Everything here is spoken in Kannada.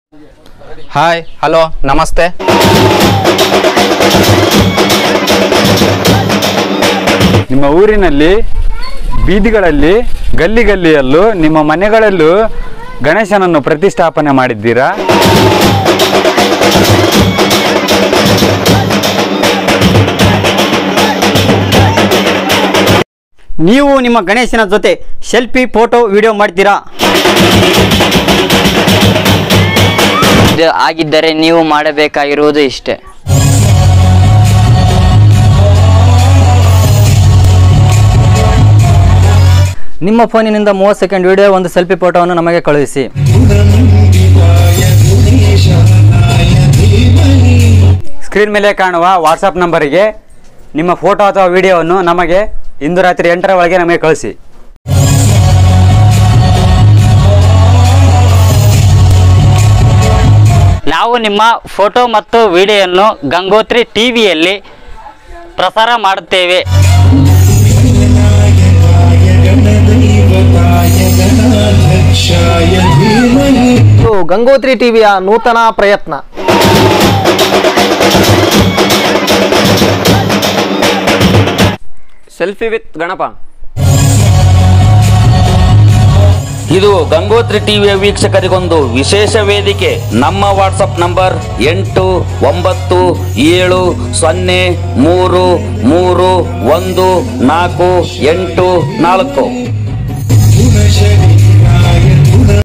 ಹಾಯ್ ಹಲೋ ನಮಸ್ತೆ ನಿಮ್ಮ ಊರಿನಲ್ಲಿ ಬೀದಿಗಳಲ್ಲಿ ಗಲ್ಲಿ ಗಲ್ಲಿಯಲ್ಲೂ ನಿಮ್ಮ ಮನೆಗಳಲ್ಲೂ ಗಣೇಶನನ್ನು ಪ್ರತಿಷ್ಠಾಪನೆ ಮಾಡಿದ್ದೀರಾ ನೀವು ನಿಮ್ಮ ಗಣೇಶನ ಜೊತೆ ಸೆಲ್ಫಿ ಫೋಟೋ ವಿಡಿಯೋ ಮಾಡ್ತೀರಾ ಇದು ಆಗಿದ್ದರೆ ನೀವು ಮಾಡಬೇಕಾಗಿರುವುದು ಇಷ್ಟೇ ನಿಮ್ಮ ಫೋನಿನಿಂದ ಮೂವತ್ತು ಸೆಕೆಂಡ್ ವಿಡಿಯೋ ಒಂದು ಸೆಲ್ಫಿ ಫೋಟೋವನ್ನು ನಮಗೆ ಕಳುಹಿಸಿ ಸ್ಕ್ರೀನ್ ಮೇಲೆ ಕಾಣುವ ವಾಟ್ಸಪ್ ನಂಬರಿಗೆ ನಿಮ್ಮ ಫೋಟೋ ಅಥವಾ ವಿಡಿಯೋವನ್ನು ನಮಗೆ ಇಂದು ರಾತ್ರಿ ಎಂಟರ ಒಳಗೆ ನಮಗೆ ಕಳಿಸಿ ನಾವು ನಿಮ್ಮ ಫೋಟೋ ಮತ್ತು ವಿಡಿಯೋವನ್ನು ಗಂಗೋತ್ರಿ ಟಿವಿಯಲ್ಲಿ ಪ್ರಸಾರ ಮಾಡುತ್ತೇವೆ ಇದು ಗಂಗೋತ್ರಿ ಟಿವಿಯ ನೂತನ ಪ್ರಯತ್ನ ಸೆಲ್ಫಿ ವಿತ್ ಗಣಪ ಇದು ಗಂಗೋತ್ರಿ ಟಿವಿಯ ವೀಕ್ಷಕರಿಗೊಂದು ವಿಶೇಷ ವೇದಿಕೆ ನಮ್ಮ ವಾಟ್ಸಪ್ ನಂಬರ್ ಎಂಟು ಒಂಬತ್ತು ಏಳು ಸೊನ್ನೆ ಮೂರು ಮೂರು ಒಂದು ನಾಲ್ಕು ಎಂಟು ನಾಲ್ಕು